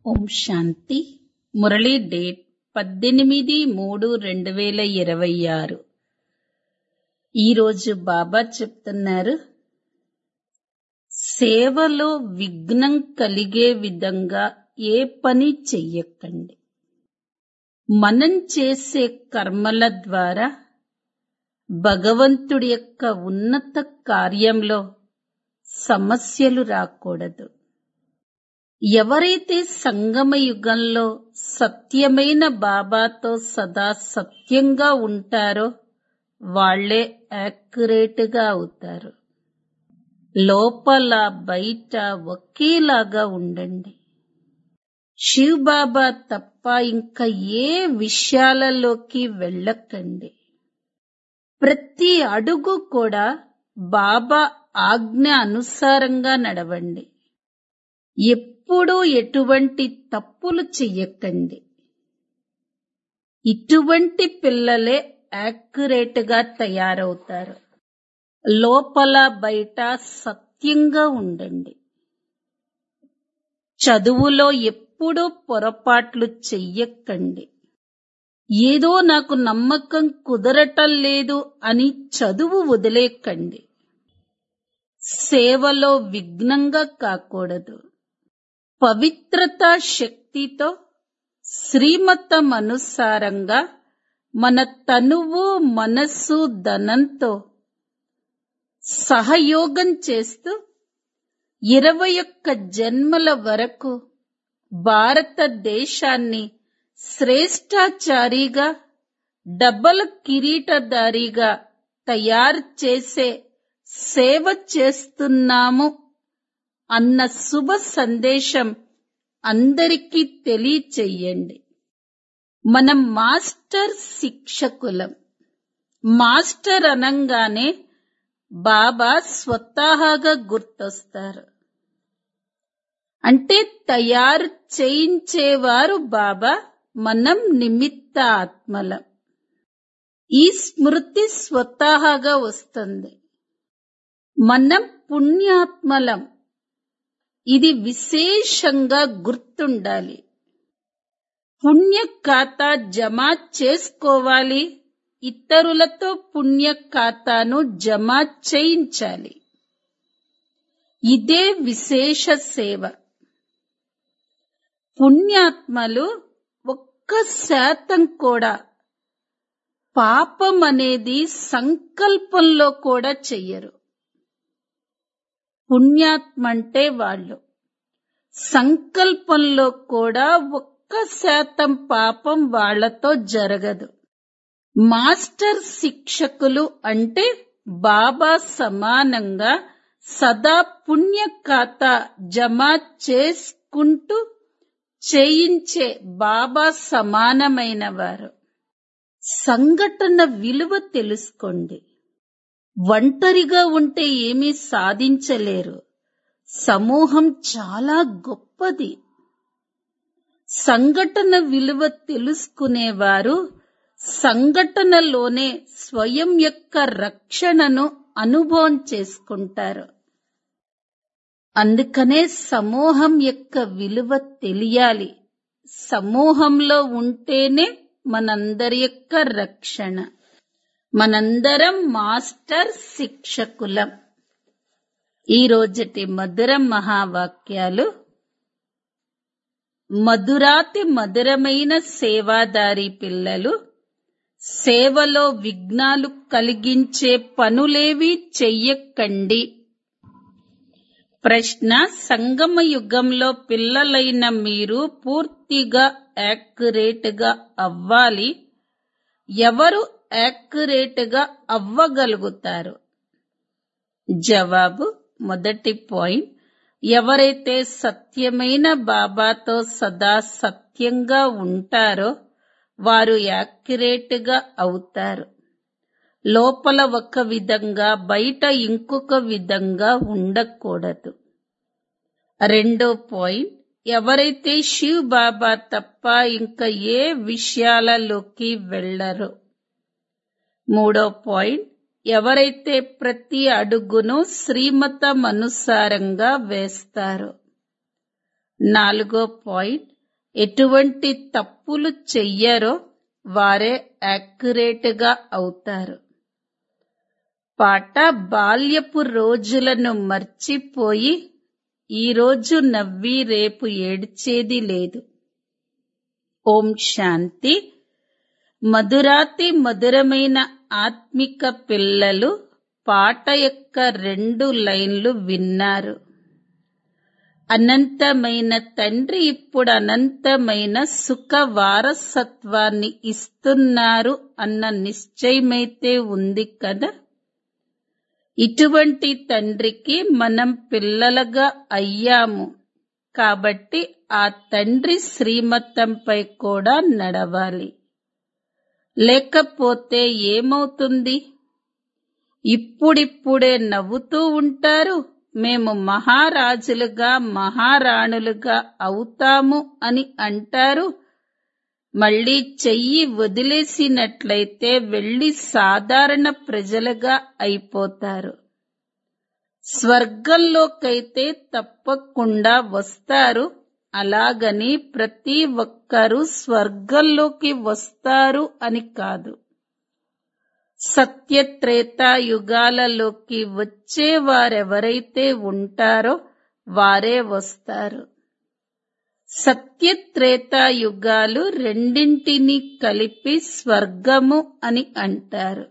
ఓం శాంతి Murali date పద్దెనిమిది మూడు రెండు వేల ఇరవై ఆరు ఈరోజు బాబా చెప్తున్నారు సేవలో విఘ్నం కలిగే విధంగా ఏ పని చెయ్యకండి మనం చేసే కర్మల ద్వారా భగవంతుడి యొక్క ఉన్నత కార్యంలో సమస్యలు రాకూడదు ఎవరైతే సంగమ యుగంలో సత్యమైన బాబాతో సదా సత్యంగా ఉంటారో వాళ్లే యాక్యురేట్ గా అవుతారు లోపల బయట ఒకేలాగా ఉండండి శివ్ బాబా తప్ప ఇంకా ఏ విషయాలలోకి వెళ్ళకండి ప్రతి అడుగు కూడా బాబా ఆజ్ఞ అనుసారంగా నడవండి ఎప్పుడూ ఎటువంటి తప్పులు చెయ్యకండి ఇటువంటి పిల్లలే యాక్యురేట్ గా తయారవుతారు లోపల బయట సత్యంగా ఉండండి చదువులో ఎప్పుడూ పొరపాట్లు చెయ్యకండి ఏదో నాకు నమ్మకం కుదరటం లేదు అని చదువు వదిలేకండి సేవలో విఘ్నంగా కాకూడదు పవిత్రత శక్తితో శ్రీమతం అనుసారంగా మన తనువు మనస్సు ధనంతో సహయోగం చేస్తూ ఇరవై ఒక్క జన్మల వరకు భారతదేశాన్ని శ్రేష్టాచారిగా డబ్బల కిరీటదారిగా తయారు చేసే సేవ చేస్తున్నాము అన్న శుభ సందేశం అందరికీ తెలియచెయ్యండి మనం మాస్టర్ శిక్షకులం మాస్టర్ అనంగానే బాబా స్వతహాగా గుర్తొస్తారు అంటే తయారు చేయించేవారు బాబా మనం నిమిత్త ఆత్మలం ఈ స్మృతి స్వతహాగా వస్తుంది మనం పుణ్యాత్మలం ఇది విశేషంగా గుర్తుండాలి పుణ్య ఖాతా జమ చేసుకోవాలి ఇతరులతో పుణ్య ఖాతాను జమ చేయించాలి ఇదే విశేష సేవ పుణ్యాత్మలు ఒక్క శాతం కూడా పాపం అనేది సంకల్పంలో కూడా చెయ్యరు పుణ్యాత్మ అంటే వాళ్ళు సంకల్పంలో కూడా ఒక్క శాతం పాపం వాళ్లతో జరగదు మాస్టర్ శిక్షకులు అంటే బాబా సమానంగా సదా పుణ్య ఖాతా జమ చేసుకుంటూ చేయించే బాబా సమానమైన వారు సంఘటన విలువ తెలుసుకోండి ఒంటరిగా ఉంటే ఏమీ సాధించలేరు సమూహం చాలా గొప్పది సంఘటన విలువ తెలుసుకునేవారు సంఘటనలోనే స్వయం యొక్క రక్షణను అనుభవం చేసుకుంటారు అందుకనే సమూహం యొక్క విలువ తెలియాలి సమూహంలో ఉంటేనే మనందరి యొక్క రక్షణ మనందరం మాస్టర్ శిక్షకులం ఈ రోజటి మధుర మహావాక్యాలు మధురాతి మధురమైన సేవాదారి పిల్లలు సేవలో విఘ్నాలు కలిగించే పనులేవి చెయ్యకండి ప్రశ్న సంగమ యుగంలో పిల్లలైన మీరు పూర్తిగా యాక్యురేట్ గా అవ్వాలి ఎవరు యాక్యురేట్ గా అవ్వగలుగుతారు జవాబు మొదటి పాయింట్ ఎవరైతే సత్యమైన బాబాతో సదా సత్యంగా ఉంటారో వారు యాక్యురేట్ గా అవుతారు లోపల ఒక విధంగా బయట ఇంకొక విధంగా ఉండకూడదు రెండో పాయింట్ ఎవరైతే శివ్ బాబా తప్ప ఇంకా ఏ విషయాలలోకి వెళ్లరో మూడో పాయింట్ ఎవరైతే ప్రతి అడుగును శ్రీమతం అనుసారంగా వేస్తారో నాలుగో పాయింట్ ఎటువంటి తప్పులు చెయ్యరో వారే యాక్యురేట్ గా అవుతారు పాట బాల్యపు రోజులను మర్చిపోయి ఈరోజు నవ్వి రేపు ఏడ్చేది లేదు ఓం శాంతి మధురాతి మధురమైన ఆత్మిక పిల్లలు పాట యొక్క రెండు లైన్లు విన్నారు అనంతమైన తండ్రి ఇప్పుడు అనంతమైన సుఖ వారసత్వాన్ని ఇస్తున్నారు అన్న నిశ్చయమైతే ఉంది కదా ఇటువంటి తండ్రికి మనం పిల్లలుగా అయ్యాము కాబట్టి ఆ తండ్రి శ్రీమతంపై కూడా నడవాలి లేకపోతే ఏమవుతుంది ఇప్పుడిప్పుడే నవ్వుతూ ఉంటారు మేము మహారాజులుగా మహారాణులుగా అవుతాము అని అంటారు మళ్ళీ చెయ్యి వదిలేసినట్లయితే వెళ్లి సాధారణ ప్రజలుగా అయిపోతారు స్వర్గంలోకైతే తప్పకుండా వస్తారు అలాగని ప్రతి ఒక్కరూ స్వర్గంలోకి వస్తారు అని కాదు సత్యత్రేతా యుగాలలోకి వచ్చే వారెవరైతే ఉంటారో వారే వస్తారు సత్యత్రేతా యుగాలు రెండింటినీ కలిపి స్వర్గము అని అంటారు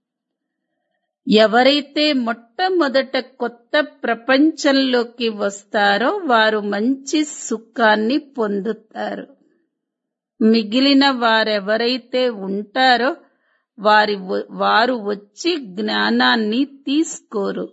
ఎవరైతే మొట్టమొదట కొత్త ప్రపంచంలోకి వస్తారో వారు మంచి సుఖాన్ని పొందుతారు మిగిలిన వారెవరైతే ఉంటారో వారి వారు వచ్చి జ్ఞానాన్ని తీసుకోరు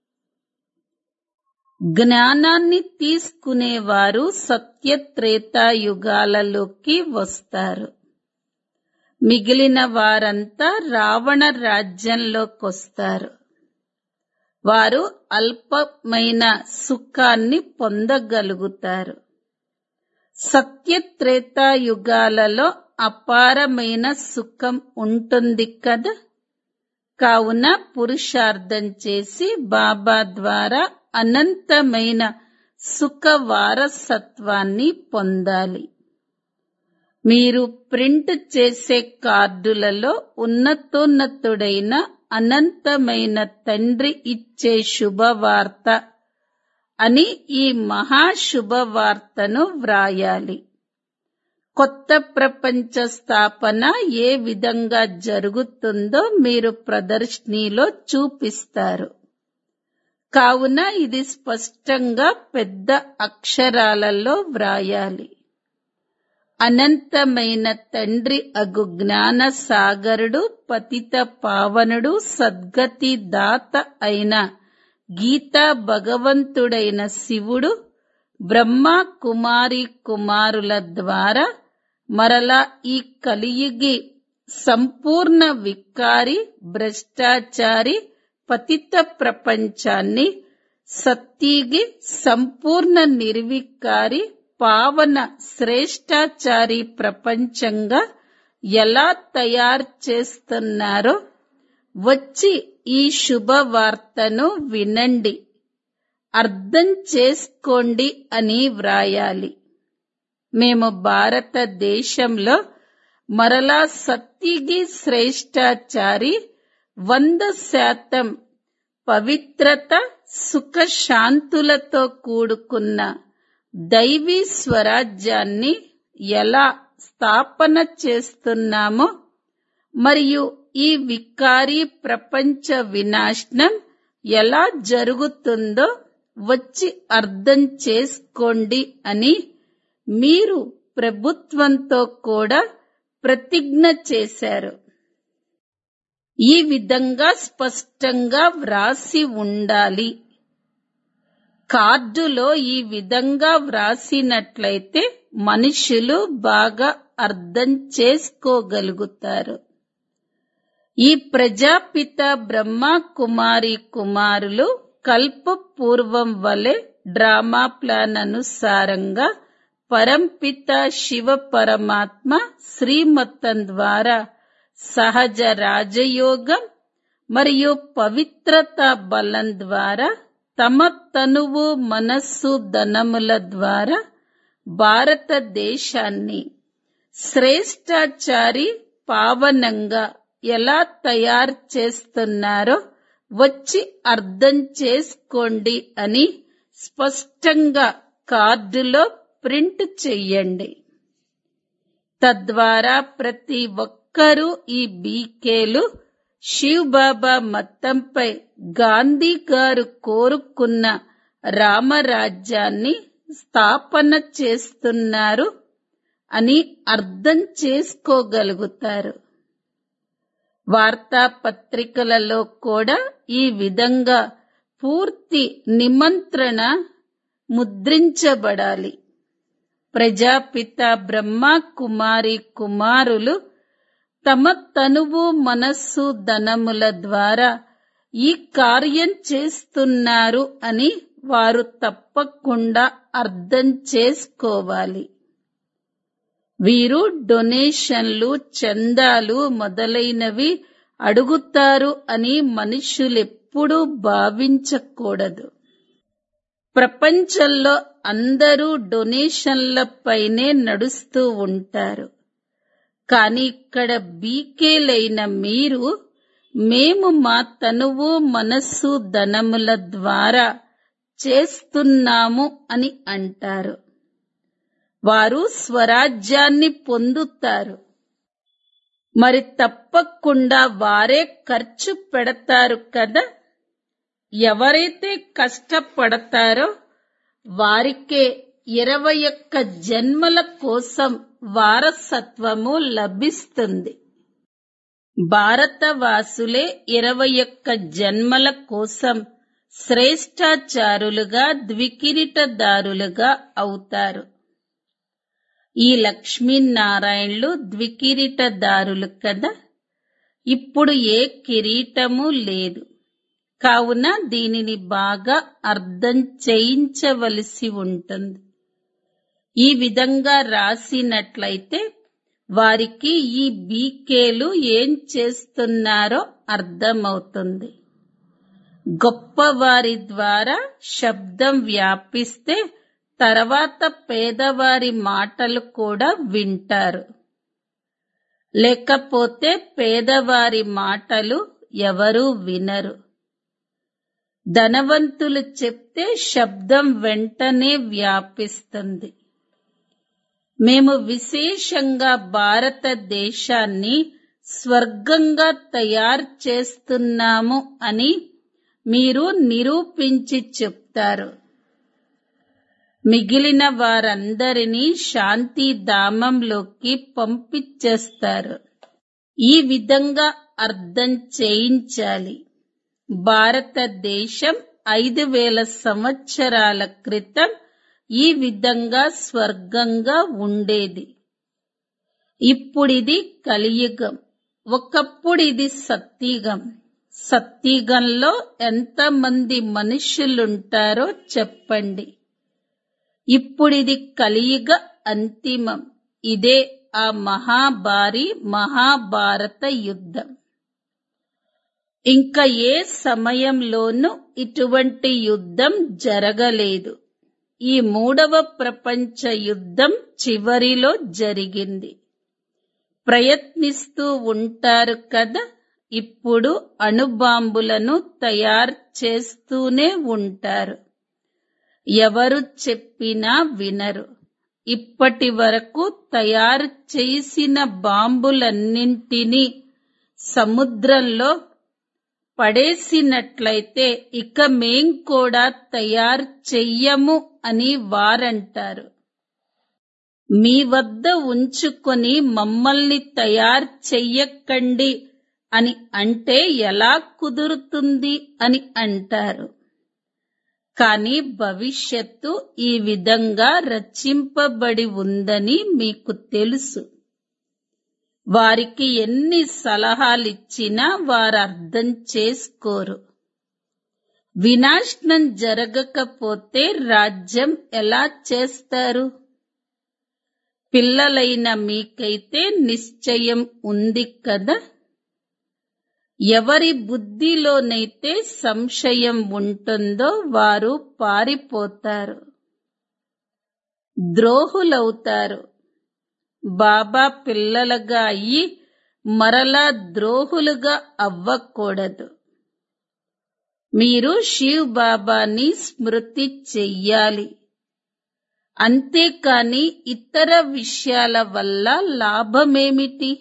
జ్ఞానాన్ని తీసుకునేవారు సత్యత్రేతాయుగాలలోకి వస్తారు మిగిలిన వారంతా రావణ రాజ్యంలోకొస్తారు వారు అల్పమైన సుఖాన్ని పొందగలుగుతారు సత్యత్రేతాయుగాలలో అపారమైన సుఖం ఉంటుంది కదా కావున పురుషార్థం చేసి బాబా ద్వారా అనంతమైన సుఖ వారసత్వాన్ని పొందాలి మీరు ప్రింట్ చేసే కార్డులలో ఉన్నతోన్నతుడైన అనంతమైన తండ్రి ఇచ్చే శుభవార్త అని ఈ మహాశుభవార్తను వ్రాయాలి కొత్త ప్రపంచ స్థాపన ఏ విధంగా జరుగుతుందో మీరు ప్రదర్శనలో చూపిస్తారు కావున ఇది స్పష్టంగా పెద్ద అక్షరాలలో వ్రాయాలి అనంతమైన తండ్రి అగు జ్ఞాన సాగరుడు పతిత పావనుడు సద్గతి దాత అయిన గీతా భగవంతుడైన శివుడు బ్రహ్మ కుమారి కుమారుల ద్వారా మరలా ఈ కలియుగి సంపూర్ణ వికారి భ్రష్టాచారి పతిత ప్రపంచాన్ని సత్తిగి సంపూర్ణ నిర్వికారి పావన శ్రేష్టాచారి ప్రపంచంగా ఎలా తయారు చేస్తున్నారో వచ్చి ఈ శుభవార్తను వినండి అర్థం చేసుకోండి అని వ్రాయాలి మేము భారతదేశంలో మరలా సత్తిగి శ్రేష్టాచారి వంద శాతం పవిత్రత సుఖ శాంతులతో కూడుకున్న దైవీ స్వరాజ్యాన్ని ఎలా స్థాపన చేస్తున్నామో మరియు ఈ వికారి ప్రపంచ వినాశనం ఎలా జరుగుతుందో వచ్చి అర్థం చేసుకోండి అని మీరు ప్రభుత్వంతో కూడా ప్రతిజ్ఞ చేశారు ఈ విధంగా స్పష్టంగా వ్రాసి ఉండాలి కార్డులో ఈ విధంగా వ్రాసినట్లయితే మనుషులు బాగా అర్థం చేసుకోగలుగుతారు ఈ ప్రజాపిత బ్రహ్మ కుమారి కుమారులు కల్ప పూర్వం వలె డ్రామా ప్లాన్ అనుసారంగా పరంపిత శివ పరమాత్మ శ్రీమతం ద్వారా సహజ రాజయోగం మరియు పవిత్రత బలం ద్వారా తమ తనువు మనస్సు ధనముల ద్వారా భారతదేశాన్ని శ్రేష్టాచారి పావనంగా ఎలా తయారు చేస్తున్నారో వచ్చి అర్థం చేసుకోండి అని స్పష్టంగా కార్డులో ప్రింట్ చెయ్యండి తద్వారా ప్రతి ఒక్కరూ ఈ బీకేలు శివ్ బాబా మతంపై గాంధీ గారు కోరుకున్న రామరాజ్యాన్ని స్థాపన చేస్తున్నారు అని అర్థం చేసుకోగలుగుతారు వార్తాపత్రికలలో కూడా ఈ విధంగా పూర్తి నిమంత్రణ ముద్రించబడాలి ప్రజాపిత బ్రహ్మ కుమారి కుమారులు తమ తనువు మనస్సు ధనముల ద్వారా ఈ కార్యం చేస్తున్నారు అని వారు తప్పకుండా అర్థం చేసుకోవాలి వీరు డొనేషన్లు చందాలు మొదలైనవి అడుగుతారు అని మనుషులెప్పుడూ భావించకూడదు ప్రపంచంలో అందరూ డొనేషన్లపైనే నడుస్తూ ఉంటారు కానీ ఇక్కడ బీకేలైన మీరు మేము మా తనువు మనస్సు ధనముల ద్వారా చేస్తున్నాము అని అంటారు వారు స్వరాజ్యాన్ని పొందుతారు మరి తప్పకుండా వారే ఖర్చు పెడతారు కదా ఎవరైతే కష్టపడతారో వారికే ఇరవై ఒక్క జన్మల కోసం వారసత్వము లభిస్తుంది భారతవాసులే ఇరవై ఒక్క జన్మల కోసం శ్రేష్టాచారులుగా ద్వికిరీటదారులుగా అవుతారు ఈ లక్ష్మీనారాయణులు ద్వికిరీటదారులు కదా ఇప్పుడు ఏ కిరీటము లేదు కావున దీనిని బాగా అర్థం చేయించవలసి ఉంటుంది ఈ విధంగా రాసినట్లయితే వారికి ఈ బీకేలు ఏం చేస్తున్నారో అర్థమవుతుంది గొప్పవారి ద్వారా శబ్దం వ్యాపిస్తే తర్వాత పేదవారి మాటలు కూడా వింటారు లేకపోతే పేదవారి మాటలు ఎవరూ వినరు ధనవంతులు చెప్తే శబ్దం వెంటనే వ్యాపిస్తుంది మేము విశేషంగా భారతదేశాన్ని స్వర్గంగా తయారు చేస్తున్నాము అని మీరు నిరూపించి చెప్తారు మిగిలిన వారందరినీ శాంతి ధామంలోకి పంపించేస్తారు ఈ విధంగా అర్థం చేయించాలి భారతదేశం ఐదు వేల సంవత్సరాల క్రితం ఈ విధంగా స్వర్గంగా ఉండేది ఇప్పుడిది కలియుగం ఒకప్పుడు ఇది సత్యుగం సత్యుగంలో ఎంతమంది మనుషులుంటారో చెప్పండి ఇప్పుడిది కలియుగ అంతిమం ఇదే ఆ మహాభారి మహాభారత యుద్ధం ఇంకా ఏ సమయంలోనూ ఇటువంటి యుద్ధం జరగలేదు ఈ మూడవ ప్రపంచ యుద్ధం చివరిలో జరిగింది ప్రయత్నిస్తూ ఉంటారు కదా ఇప్పుడు అణుబాంబులను తయారు చేస్తూనే ఉంటారు ఎవరు చెప్పినా వినరు ఇప్పటి వరకు తయారు చేసిన బాంబులన్నింటినీ సముద్రంలో పడేసినట్లయితే ఇక మేం కూడా తయారు చెయ్యము అని వారంటారు మీ వద్ద ఉంచుకొని మమ్మల్ని తయారు చెయ్యకండి అని అంటే ఎలా కుదురుతుంది అని అంటారు కానీ భవిష్యత్తు ఈ విధంగా రచింపబడి ఉందని మీకు తెలుసు వారికి ఎన్ని సలహాలిచ్చినా వారు అర్థం చేసుకోరు వినాశనం జరగకపోతే రాజ్యం ఎలా చేస్తారు పిల్లలైన మీకైతే నిశ్చయం ఉంది కదా ఎవరి బుద్ధిలోనైతే సంశయం ఉంటుందో వారు పారిపోతారు ద్రోహులవుతారు బాబా పిల్లలుగా అయ్యి మరలా ద్రోహులుగా అవ్వకూడదు మీరు శివ్ బాబాని స్మృతి చెయ్యాలి అంతేకాని ఇతర విషయాల వల్ల లాభమేమిటి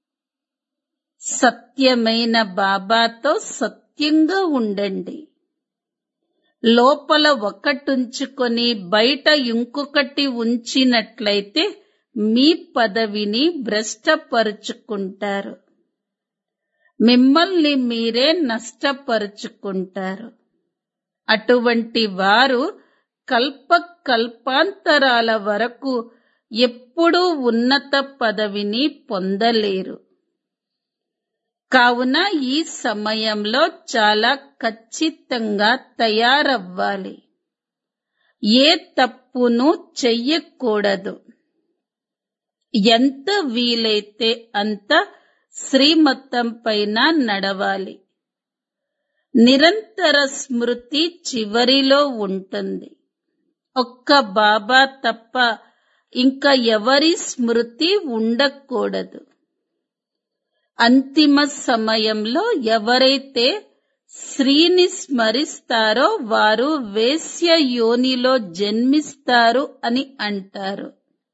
సత్యమైన బాబాతో సత్యంగా ఉండండి లోపల ఒకటుంచుకొని బయట ఇంకొకటి ఉంచినట్లయితే మీ పదవిని భ్రష్టపరుచుకుంటారు మిమ్మల్ని మీరే నష్టపరుచుకుంటారు అటువంటి వారు కల్ప కల్పాంతరాల వరకు ఎప్పుడూ ఉన్నత పదవిని పొందలేరు కావున ఈ సమయంలో చాలా ఖచ్చితంగా తయారవ్వాలి ఏ తప్పును చెయ్యకూడదు ఎంత వీలైతే అంత శ్రీమతం పైన నడవాలి నిరంతర స్మృతి చివరిలో ఉంటుంది ఒక్క బాబా తప్ప ఇంకా ఎవరి స్మృతి ఉండకూడదు అంతిమ సమయంలో ఎవరైతే శ్రీని స్మరిస్తారో వారు వేశ్య యోనిలో జన్మిస్తారు అని అంటారు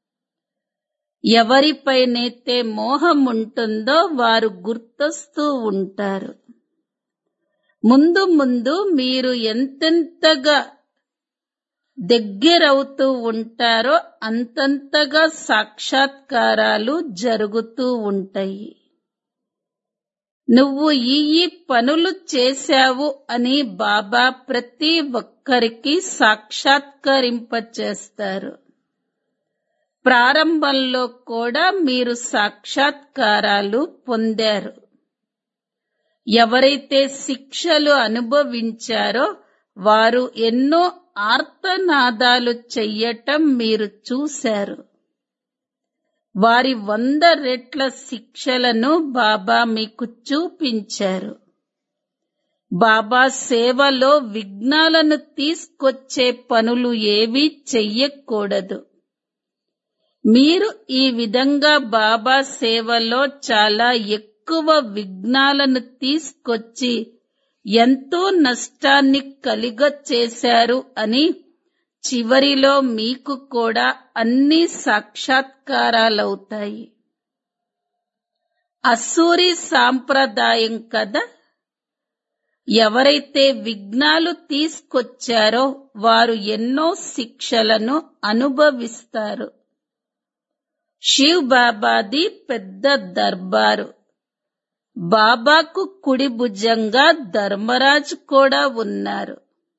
ఎవరిపైనైతే మోహం ఉంటుందో వారు గుర్తొస్తూ ఉంటారు ముందు ముందు మీరు ఎంతెంతగా దగ్గరవుతూ ఉంటారో అంతంతగా సాక్షాత్కారాలు జరుగుతూ ఉంటాయి నువ్వు ఈ ఈ పనులు చేశావు అని బాబా ప్రతి ఒక్కరికి సాక్షాత్కరింపచేస్తారు ప్రారంభంలో కూడా మీరు సాక్షాత్కారాలు పొందారు ఎవరైతే శిక్షలు అనుభవించారో వారు ఎన్నో ఆర్తనాదాలు చెయ్యటం మీరు చూశారు వారి వంద రెట్ల శిక్షలను బాబా మీకు చూపించారు బాబా సేవలో విఘ్నాలను తీసుకొచ్చే పనులు ఏవీ చెయ్యకూడదు మీరు ఈ విధంగా బాబా సేవలో చాలా ఎక్కువ విఘ్నాలను తీసుకొచ్చి ఎంతో నష్టాన్ని కలిగచేశారు అని చివరిలో మీకు కూడా అన్ని సాక్షాత్కారాలవుతాయి అసూరి సాంప్రదాయం కదా ఎవరైతే విఘ్నాలు తీసుకొచ్చారో వారు ఎన్నో శిక్షలను అనుభవిస్తారు శివ్ బాబాది పెద్ద దర్బారు బాబాకు కుడి భుజంగా ధర్మరాజు కూడా ఉన్నారు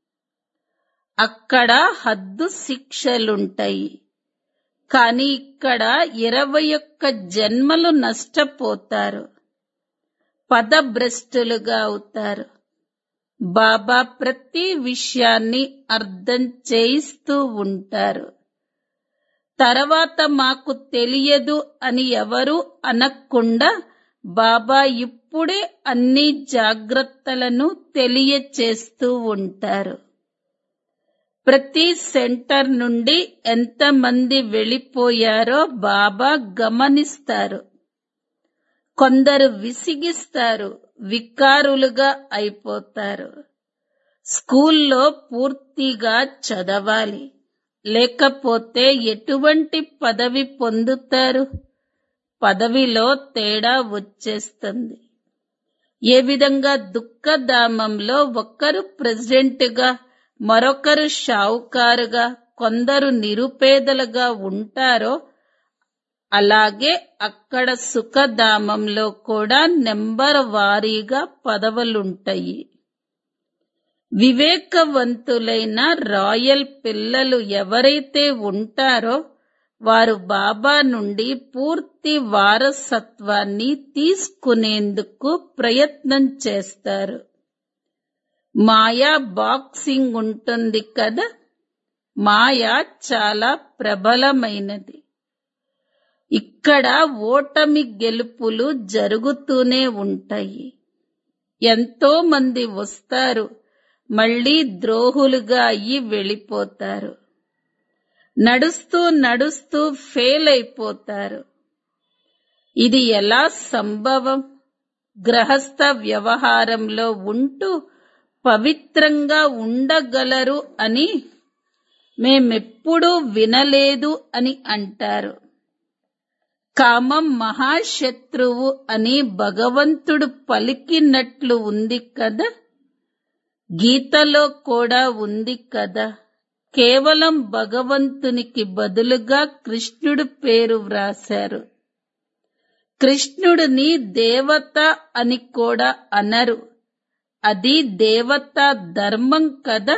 అక్కడ హద్దు శిక్షలుంటాయి కాని ఇక్కడ ఇరవై ఒక్క జన్మలు నష్టపోతారు పదభ్రష్టులుగా అవుతారు బాబా ప్రతి విషయాన్ని అర్థం చేయిస్తూ ఉంటారు తర్వాత మాకు తెలియదు అని ఎవరు అనకుండా బాబా ఇప్పుడే అన్ని జాగ్రత్తలను తెలియచేస్తూ ఉంటారు ప్రతి సెంటర్ నుండి ఎంతమంది వెళ్ళిపోయారో బాబా గమనిస్తారు కొందరు విసిగిస్తారు వికారులుగా అయిపోతారు స్కూల్లో పూర్తిగా చదవాలి లేకపోతే ఎటువంటి పదవి పొందుతారు పదవిలో తేడా వచ్చేస్తుంది ఏ విధంగా దుఃఖధామంలో ఒకరు ప్రెసిడెంట్గా మరొకరు షావుకారుగా కొందరు నిరుపేదలుగా ఉంటారో అలాగే అక్కడ సుఖధామంలో కూడా నెంబర్ వారీగా పదవులుంటాయి వివేకవంతులైన రాయల్ పిల్లలు ఎవరైతే ఉంటారో వారు బాబా నుండి పూర్తి వారసత్వాన్ని తీసుకునేందుకు ప్రయత్నం చేస్తారు మాయా బాక్సింగ్ ఉంటుంది కదా మాయా చాలా ప్రబలమైనది ఇక్కడ ఓటమి గెలుపులు జరుగుతూనే ఉంటాయి ఎంతో మంది వస్తారు మళ్ళీ ద్రోహులుగా అయ్యి వెళ్ళిపోతారు నడుస్తూ నడుస్తూ ఫెయిల్ అయిపోతారు ఇది ఎలా సంభవం గ్రహస్థ వ్యవహారంలో ఉంటూ పవిత్రంగా ఉండగలరు అని మేమెప్పుడూ వినలేదు అని అంటారు కామం మహాశత్రువు అని భగవంతుడు పలికినట్లు ఉంది కదా గీతలో కూడా ఉంది కదా కేవలం భగవంతునికి బదులుగా కృష్ణుడు పేరు వ్రాశారు కృష్ణుడిని దేవత అని కూడా అనరు అది దేవతా ధర్మం కదా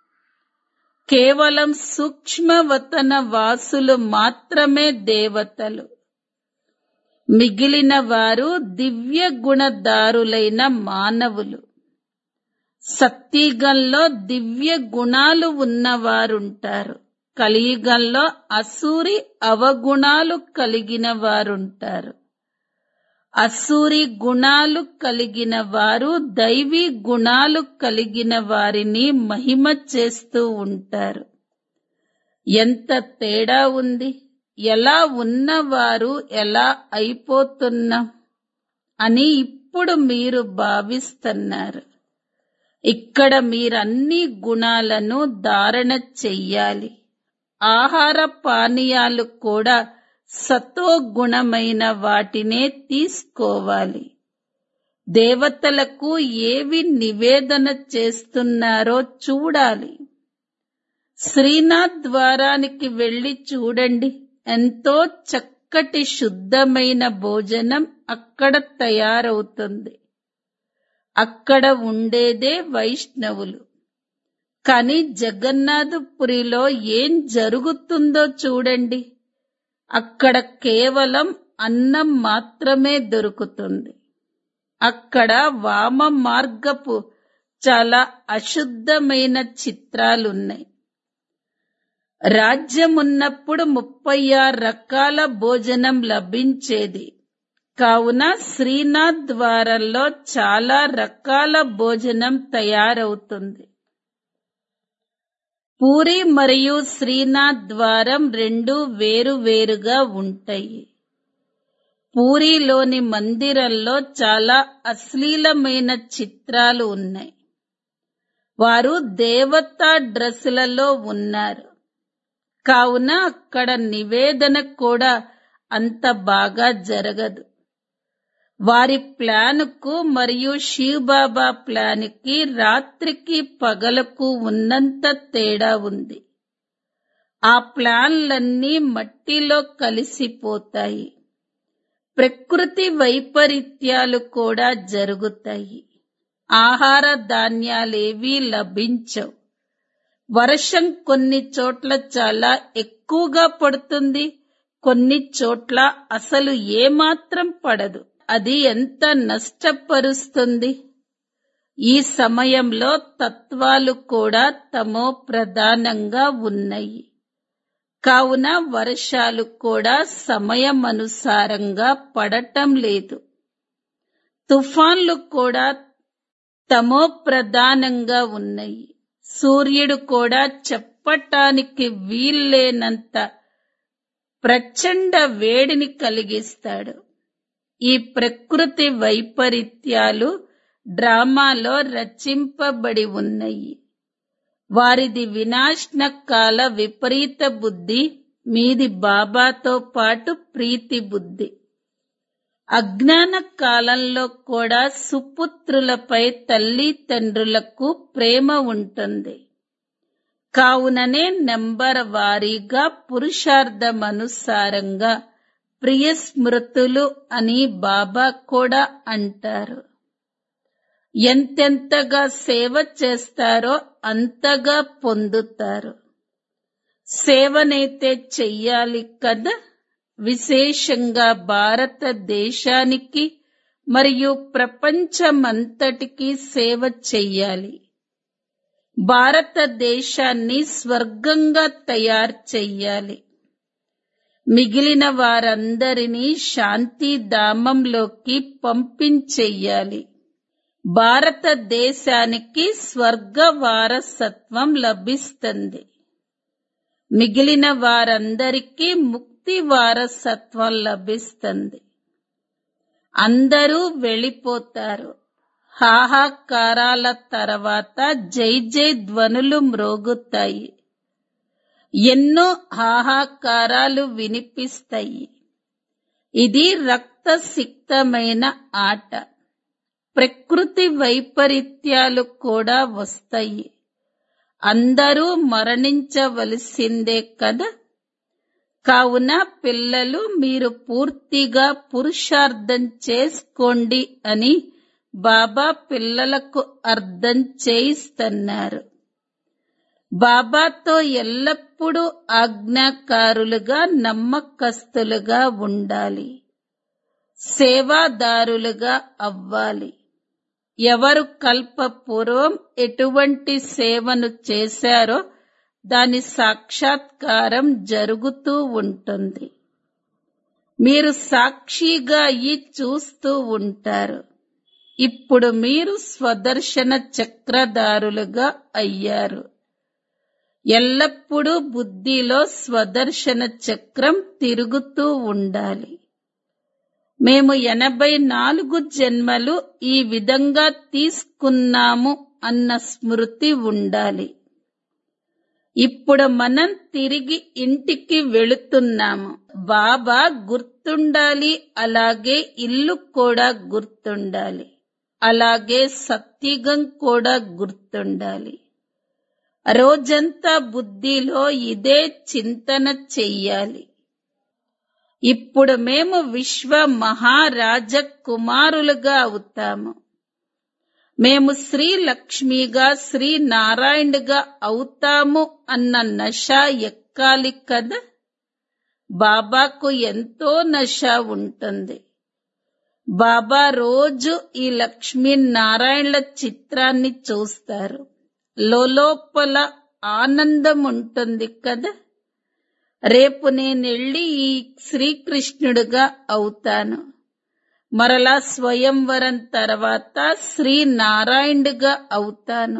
కేవలం సూక్ష్మవతన వాసులు మాత్రమే దేవతలు మిగిలిన వారు దివ్య గుణదారులైన మానవులు సత్యయుగంలో దివ్య గుణాలు ఉన్నవారుంటారు కలియుగంలో అసూరి అవగుణాలు కలిగిన వారుంటారు అసూరి గుణాలు కలిగిన వారు దైవీ గుణాలు కలిగిన వారిని మహిమ చేస్తూ ఉంటారు ఎంత తేడా ఉంది ఎలా ఉన్నవారు ఎలా అయిపోతున్నాం అని ఇప్పుడు మీరు భావిస్తున్నారు ఇక్కడ మీరన్ని గుణాలను ధారణ చెయ్యాలి ఆహార పానీయాలు కూడా సతో గుణమైన వాటినే తీసుకోవాలి దేవతలకు ఏవి నివేదన చేస్తున్నారో చూడాలి శ్రీనాథ్ ద్వారానికి వెళ్లి చూడండి ఎంతో చక్కటి శుద్ధమైన భోజనం అక్కడ తయారవుతుంది అక్కడ ఉండేదే వైష్ణవులు కానీ జగన్నాథపురిలో ఏం జరుగుతుందో చూడండి అక్కడ కేవలం అన్నం మాత్రమే దొరుకుతుంది అక్కడ వామ మార్గపు చాలా అశుద్ధమైన చిత్రాలున్నాయి రాజ్యమున్నప్పుడు ముప్పై ఆరు రకాల భోజనం లభించేది కావున శ్రీనాథ్ ద్వారంలో చాలా రకాల భోజనం తయారవుతుంది పూరి మరియు శ్రీనాథ్ ద్వారం రెండు వేరు వేరుగా ఉంటాయి పూరిలోని మందిరంలో చాలా అశ్లీలమైన చిత్రాలు ఉన్నాయి వారు దేవతా డ్రెస్సులలో ఉన్నారు కావున అక్కడ నివేదన కూడా అంత బాగా జరగదు వారి ప్లాన్కు మరియు శివబాబా ప్లాన్కి రాత్రికి పగలకు ఉన్నంత తేడా ఉంది ఆ ప్లాన్లన్నీ మట్టిలో కలిసిపోతాయి ప్రకృతి వైపరీత్యాలు కూడా జరుగుతాయి ఆహార ధాన్యాలేవీ లభించవు వర్షం కొన్ని చోట్ల చాలా ఎక్కువగా పడుతుంది కొన్ని చోట్ల అసలు ఏమాత్రం పడదు అది ఎంత నష్టపరుస్తుంది ఈ సమయంలో తత్వాలు కూడా తమో ప్రధానంగా ఉన్నాయి కావున వర్షాలు కూడా సమయం అనుసారంగా పడటం లేదు తుఫాన్లు కూడా తమో ప్రధానంగా ఉన్నాయి సూర్యుడు కూడా చెప్పటానికి వీల్లేనంత ప్రచండ వేడిని కలిగిస్తాడు ఈ ప్రకృతి వైపరీత్యాలు డ్రామాలో రచింపబడి ఉన్నాయి వారిది వినాశన కాల విపరీత బుద్ధి మీది బాబాతో పాటు ప్రీతి బుద్ధి అజ్ఞాన కాలంలో కూడా సుపుత్రులపై తల్లి తండ్రులకు ప్రేమ ఉంటుంది కావుననే నెంబర్ వారీగా పురుషార్థమనుసారంగా ప్రియ స్మృతులు అని బాబా కూడా అంటారు ఎంతెంతగా సేవ చేస్తారో అంతగా పొందుతారు సేవనైతే చెయ్యాలి కదా విశేషంగా భారతదేశానికి మరియు ప్రపంచమంతటికి సేవ చెయ్యాలి భారతదేశాన్ని స్వర్గంగా తయారు చెయ్యాలి మిగిలిన వారందరినీ శాంతిధామంలోకి పంపించెయ్యాలి భారతదేశానికి స్వర్గ వారసత్వం లభిస్తుంది మిగిలిన వారందరికీ ముక్తి వారసత్వం లభిస్తుంది అందరూ వెళ్ళిపోతారు హాహాకారాల తర్వాత జై జై ధ్వనులు మ్రోగుతాయి ఎన్నో హాహాకారాలు వినిపిస్తాయి ఇది రక్తసిక్తమైన ఆట ప్రకృతి వైపరీత్యాలు కూడా వస్తాయి అందరూ మరణించవలసిందే కదా కావున పిల్లలు మీరు పూర్తిగా పురుషార్థం చేసుకోండి అని బాబా పిల్లలకు అర్థం చేయిస్తున్నారు బాబాతో ఎల్లప్పుడూ ఆజ్ఞాకారులుగా నమ్మకస్తులుగా ఉండాలి సేవాదారులుగా అవ్వాలి ఎవరు కల్పపూర్వం ఎటువంటి సేవను చేశారో దాని సాక్షాత్కారం జరుగుతూ ఉంటుంది మీరు సాక్షిగా అయ్యి చూస్తూ ఉంటారు ఇప్పుడు మీరు స్వదర్శన చక్రధారులుగా అయ్యారు ఎల్లప్పుడూ బుద్ధిలో స్వదర్శన చక్రం తిరుగుతూ ఉండాలి మేము ఎనభై నాలుగు జన్మలు ఈ విధంగా తీసుకున్నాము అన్న స్మృతి ఉండాలి ఇప్పుడు మనం తిరిగి ఇంటికి వెళుతున్నాము బాబా గుర్తుండాలి అలాగే ఇల్లు కూడా గుర్తుండాలి అలాగే సత్యుగం కూడా గుర్తుండాలి రోజంతా బుద్ధిలో ఇదే చింతన చెయ్యాలి ఇప్పుడు మేము విశ్వ మహారాజ కుమారులుగా అవుతాము మేము శ్రీ లక్ష్మిగా శ్రీ నారాయణుగా అవుతాము అన్న నష ఎక్కాలి కదా బాబాకు ఎంతో నష ఉంటుంది బాబా రోజు ఈ లక్ష్మీ నారాయణల చిత్రాన్ని చూస్తారు లోపల ఆనందం ఉంటుంది కదా రేపు నేనెళ్ళి ఈ శ్రీకృష్ణుడుగా అవుతాను మరలా స్వయంవరం తర్వాత శ్రీ నారాయణుడుగా అవుతాను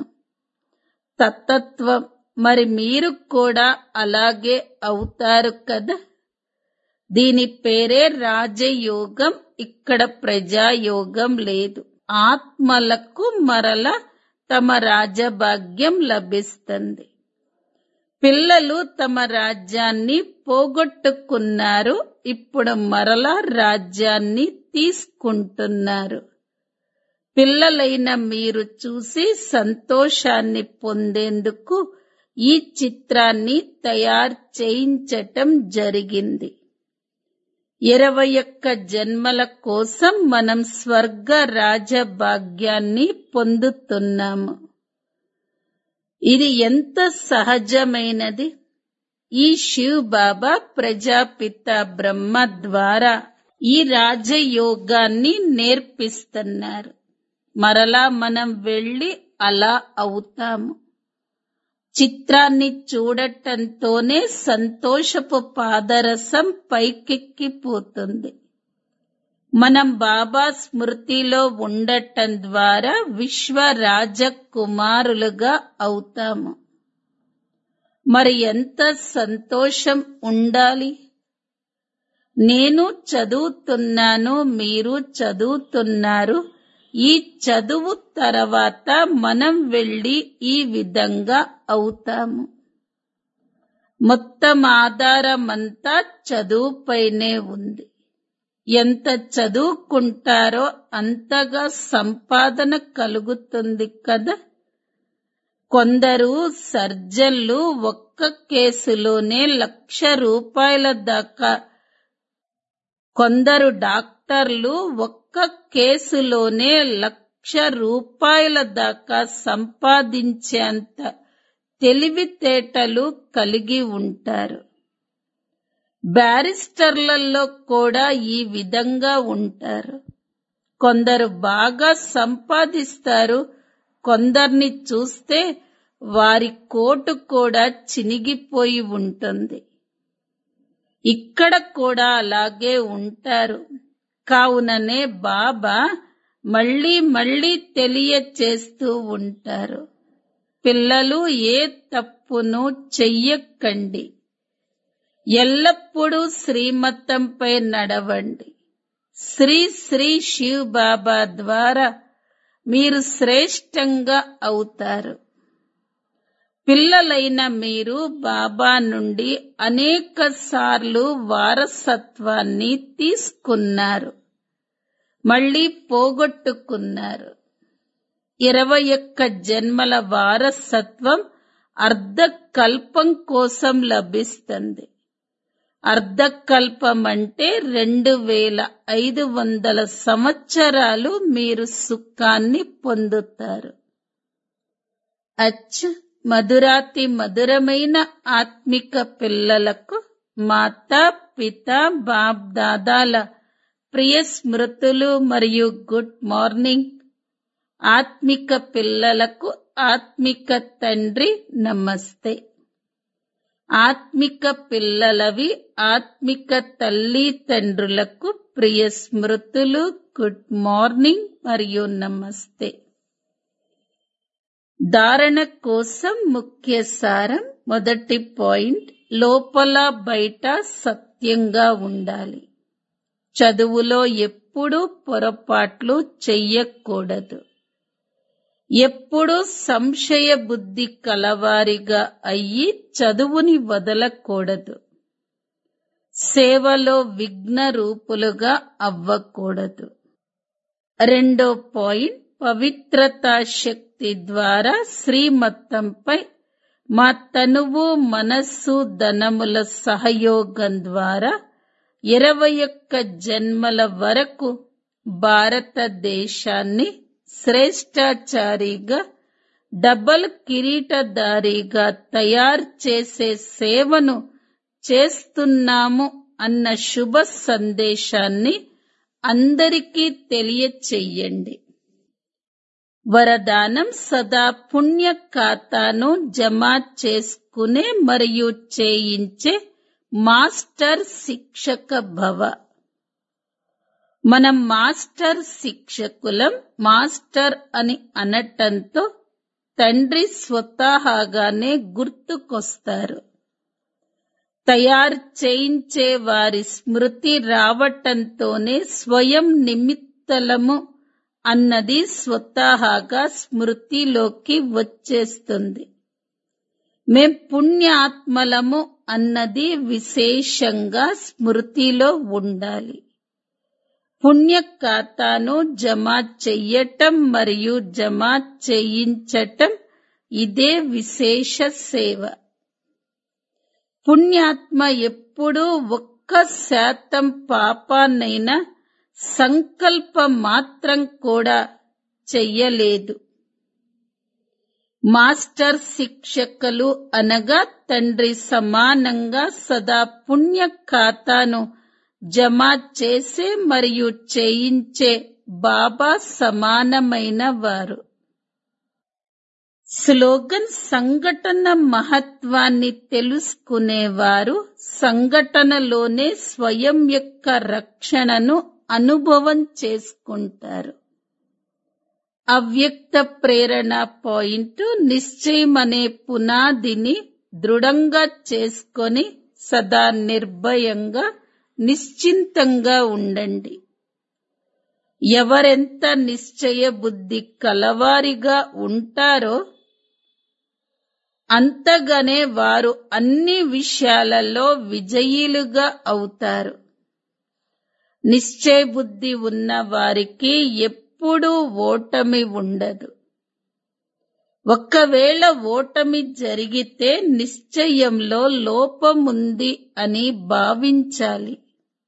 తత్తత్వం మరి మీరు కూడా అలాగే అవుతారు కదా దీని పేరే రాజయోగం ఇక్కడ ప్రజాయోగం లేదు ఆత్మలకు మరల తమ రాజభాగ్యం లభిస్తుంది పిల్లలు తమ రాజ్యాన్ని పోగొట్టుకున్నారు ఇప్పుడు మరలా రాజ్యాన్ని తీసుకుంటున్నారు పిల్లలైన మీరు చూసి సంతోషాన్ని పొందేందుకు ఈ చిత్రాన్ని తయారు చేయించటం జరిగింది ఇరవై ఒక్క జన్మల కోసం మనం స్వర్గ రాజభాగ్యాన్ని పొందుతున్నాము ఇది ఎంత సహజమైనది ఈ శివ్ బాబా ప్రజాపిత బ్రహ్మ ద్వారా ఈ రాజయోగాన్ని నేర్పిస్తున్నారు మరలా మనం వెళ్ళి అలా అవుతాము చిత్రాన్ని చూడటంతోనే సంతోషపు పాదరసం పైకెక్కిపోతుంది మనం బాబా స్మృతిలో ఉండటం ద్వారా విశ్వ రాజకుమారులుగా అవుతాము మరి ఎంత సంతోషం ఉండాలి నేను చదువుతున్నాను మీరు చదువుతున్నారు ఈ చదువు తర్వాత మనం వెళ్ళి ఈ విధంగా అవుతాము మొత్తం ఆధారమంతా చదువుపైనే ఉంది ఎంత చదువుకుంటారో అంతగా సంపాదన కలుగుతుంది కదా కొందరు సర్జన్లు ఒక్క కేసులోనే లక్ష రూపాయల దాకా కొందరు డాక్టర్లు ఒక్క కేసులోనే లక్ష రూపాయల దాకా సంపాదించేంత తెలివితేటలు కలిగి ఉంటారు బ్యారిస్టర్లలో కూడా ఈ విధంగా ఉంటారు కొందరు బాగా సంపాదిస్తారు కొందరిని చూస్తే వారి కోటు కూడా చినిగిపోయి ఉంటుంది ఇక్కడ కూడా అలాగే ఉంటారు కావుననే బాబా మళ్ళీ మళ్ళీ తెలియచేస్తూ ఉంటారు పిల్లలు ఏ తప్పును చెయ్యకండి ఎల్లప్పుడూ శ్రీమతంపై నడవండి శ్రీ శ్రీ శివ్ బాబా ద్వారా మీరు శ్రేష్టంగా అవుతారు పిల్లలైన మీరు బాబా నుండి అనేక సార్లు వారసత్వాన్ని తీసుకున్నారు మళ్ళీ పోగొట్టుకున్నారు ఇరవై ఒక్క జన్మల వారసత్వం అర్ధకల్పం కోసం లభిస్తుంది అర్ధకల్పం అంటే రెండు వేల ఐదు వందల సంవత్సరాలు మీరు సుఖాన్ని పొందుతారు అచ్చ మధురాతి మధురమైన ఆత్మిక పిల్లలకు మాతా పిత బాప్ దాదాల ప్రియ స్మృతులు మరియు గుడ్ మార్నింగ్ ఆత్మిక పిల్లలకు ఆత్మిక తండ్రి నమస్తే ఆత్మిక పిల్లలవి ఆత్మిక తల్లి తండ్రులకు ప్రియ స్మృతులు గుడ్ మార్నింగ్ మరియు నమస్తే ధారణ కోసం ముఖ్య సారం మొదటి పాయింట్ లోపల బయట సత్యంగా ఉండాలి చదువులో ఎప్పుడూ పొరపాట్లు చెయ్యకూడదు ఎప్పుడూ సంశయ బుద్ధి కలవారిగా అయ్యి చదువుని వదలకూడదు సేవలో విఘ్న రూపులుగా అవ్వకూడదు రెండో పాయింట్ పవిత్రతా శక్తి ద్వారా శ్రీమతంపై మా తనువు మనస్సు ధనముల సహయోగం ద్వారా ఇరవై ఒక్క జన్మల వరకు భారతదేశాన్ని శ్రేష్టాచారిగా డబల్ కిరీటధారిగా తయారు చేసే సేవను చేస్తున్నాము అన్న శుభ సందేశాన్ని అందరికీ తెలియచెయ్యండి వరదానం సదా పుణ్య ఖాతాను జమ చేసుకునే మరియు చేయించే మాస్టర్ శిక్షక భవ మనం మాస్టర్ శిక్షకులం మాస్టర్ అని అనటంతో తండ్రి స్వతహాగానే గుర్తుకొస్తారు తయారు చేయించే వారి స్మృతి రావటంతోనే స్వయం నిమిత్తలము అన్నది స్వతహాగా స్మృతిలోకి వచ్చేస్తుంది మేం పుణ్యాత్మలము అన్నది విశేషంగా స్మృతిలో ఉండాలి పుణ్య ఖాతాను జమ చెయ్యటం మరియు జమ చేయించటం ఇదే విశేష సేవ పుణ్యాత్మ ఎప్పుడూ ఒక్క శాతం పాపాన్నైనా సంకల్ప మాత్రం కూడా చెయ్యలేదు మాస్టర్ శిక్షకులు అనగా తండ్రి సమానంగా సదా పుణ్య ఖాతాను జమ చేసే మరియు చేయించే బాబా సమానమైన వారు స్లోగన్ సంఘటన మహత్వాన్ని తెలుసుకునేవారు సంఘటనలోనే స్వయం యొక్క రక్షణను అనుభవం చేసుకుంటారు అవ్యక్త ప్రేరణ పాయింట్ నిశ్చయం అనే పునాదిని దృఢంగా చేసుకొని సదా నిర్భయంగా నిశ్చింతంగా ఉండండి ఎవరెంత నిశ్చయ బుద్ధి కలవారిగా ఉంటారో అంతగానే వారు అన్ని విషయాలలో విజయీలుగా అవుతారు నిశ్చయ బుద్ధి ఉన్న వారికి ఎప్పుడూ ఓటమి ఉండదు ఒక్కవేళ ఓటమి జరిగితే నిశ్చయంలో లోపముంది అని భావించాలి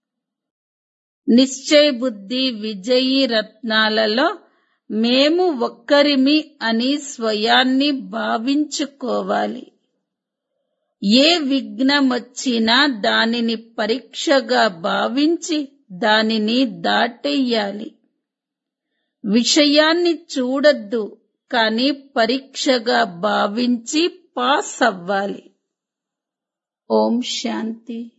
నిశ్చయ బుద్ధి విజయీ రత్నాలలో మేము ఒక్కరిమి అని స్వయాన్ని భావించుకోవాలి ఏ విఘ్నమొచ్చినా దానిని పరీక్షగా భావించి దానిని దాటెయ్యాలి విషయాన్ని చూడొద్దు కానీ పరీక్షగా భావించి పాస్ అవ్వాలి ఓం శాంతి